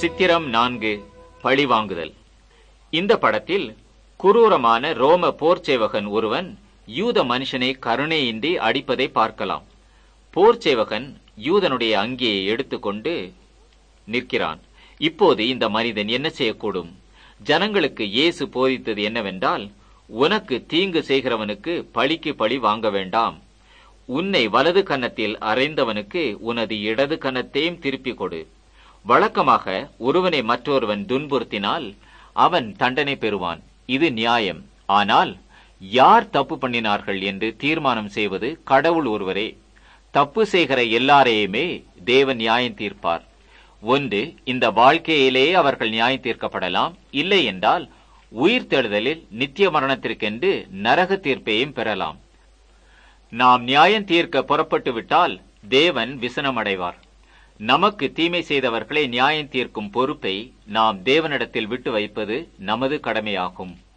சித்திரம் நான்கு பழிவாங்குதல் இந்த படத்தில் குரூரமான ரோம போர்ச்சேவகன் ஒருவன் யூத மனுஷனை கருணையின்றி அடிப்பதை பார்க்கலாம் போர்ச்சேவகன் யூதனுடைய அங்கியை எடுத்துக்கொண்டு நிற்கிறான் இப்போது இந்த மனிதன் என்ன செய்யக்கூடும் ஜனங்களுக்கு இயேசு போதித்தது என்னவென்றால் உனக்கு தீங்கு செய்கிறவனுக்கு பழிக்கு பழி வாங்க வேண்டாம் உன்னை வலது கன்னத்தில் அறைந்தவனுக்கு உனது இடது கன்னத்தையும் திருப்பிக் கொடு வழக்கமாக ஒருவனை மற்றொருவன் துன்புறுத்தினால் அவன் தண்டனை பெறுவான் இது நியாயம் ஆனால் யார் தப்பு பண்ணினார்கள் என்று தீர்மானம் செய்வது கடவுள் ஒருவரே தப்பு செய்கிற எல்லாரையுமே தேவன் நியாயம் தீர்ப்பார் ஒன்று இந்த வாழ்க்கையிலே அவர்கள் நியாயம் தீர்க்கப்படலாம் இல்லை என்றால் உயிர் தெழுதலில் நித்திய மரணத்திற்கென்று நரக தீர்ப்பையும் பெறலாம் நாம் நியாயம் தீர்க்க புறப்பட்டு விட்டால் தேவன் விசனமடைவார் நமக்கு தீமை செய்தவர்களை நியாயம் தீர்க்கும் பொறுப்பை நாம் தேவனிடத்தில் விட்டு வைப்பது நமது கடமையாகும்